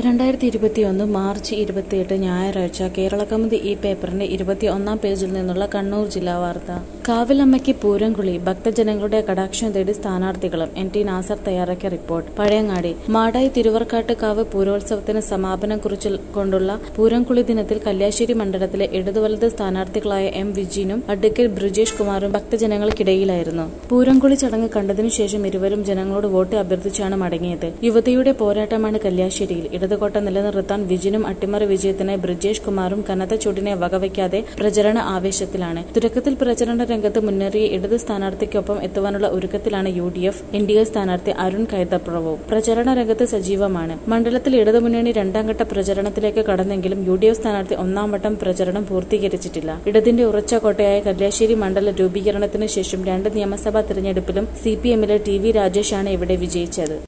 രണ്ടായിരത്തി ഇരുപത്തിയൊന്ന് മാർച്ച് ഇരുപത്തിയെട്ട് ഞായറാഴ്ച കേരളകൗമുദി ഈ പേപ്പറിന്റെ ഇരുപത്തിയൊന്നാം പേജിൽ നിന്നുള്ള കണ്ണൂർ ജില്ലാ വാർത്ത കാവിലമ്മയ്ക്ക് പൂരംകുളി ഭക്തജനങ്ങളുടെ കടാക്ഷം തേടി സ്ഥാനാർത്ഥികളും എൻ ടി നാസർ തയ്യാറാക്കിയ റിപ്പോർട്ട് പഴയങ്ങാടി മാടായി തിരുവർക്കാട്ട് കാവ് പൂരോത്സവത്തിന് സമാപനം കുറിച്ചു കൊണ്ടുള്ള പൂരംകുളി ദിനത്തിൽ കല്യാശ്ശേരി മണ്ഡലത്തിലെ ഇടതുവലത് സ്ഥാനാർത്ഥികളായ എം വിജീനും അഡ്വക്കേറ്റ് ബ്രിജേഷ് കുമാറും ഭക്തജനങ്ങൾക്കിടയിലായിരുന്നു പൂരംകുളി ചടങ്ങ് കണ്ടതിനു ശേഷം ഇരുവരും ജനങ്ങളോട് വോട്ട് അഭ്യർത്ഥിച്ചാണ് മടങ്ങിയത് യുവതിയുടെ പോരാട്ടമാണ് കല്യാശ്ശേരിയിൽ ഇടതുകോട്ട നിലനിർത്താൻ വിജിനും അട്ടിമറി വിജയത്തിനായി ബ്രിജേഷ് കുമാറും കനത്ത ചൂടിനെ വകവയ്ക്കാതെ പ്രചരണ ആവേശത്തിലാണ് തുടക്കത്തിൽ പ്രചരണ രംഗത്ത് മുന്നേറിയ ഇടത് സ്ഥാനാർത്ഥിക്കൊപ്പം എത്തുവാനുള്ള ഒരുക്കത്തിലാണ് U D F N D A സ്ഥാനാർത്ഥി അരുൺ കൈതപ്രവും പ്രചരണ രംഗത്ത് സജീവമാണ് മണ്ഡലത്തിൽ ഇടതുമുന്നണി രണ്ടാം ഘട്ട പ്രചരണത്തിലേക്ക് കടന്നെങ്കിലും യു ഡി എഫ് സ്ഥാനാർത്ഥി ഒന്നാം വട്ടം പ്രചരണം പൂർത്തീകരിച്ചിട്ടില്ല ഇടതിന്റെ ഉറച്ച കോട്ടയായ കല്യാശ്ശേരി മണ്ഡല രൂപീകരണത്തിന് ശേഷം രണ്ട് നിയമസഭാ തിരഞ്ഞെടുപ്പിലും സി പി എമ്മിലെ ടി വി രാജേഷാണ് ഇവിടെ വിജയിച്ചത്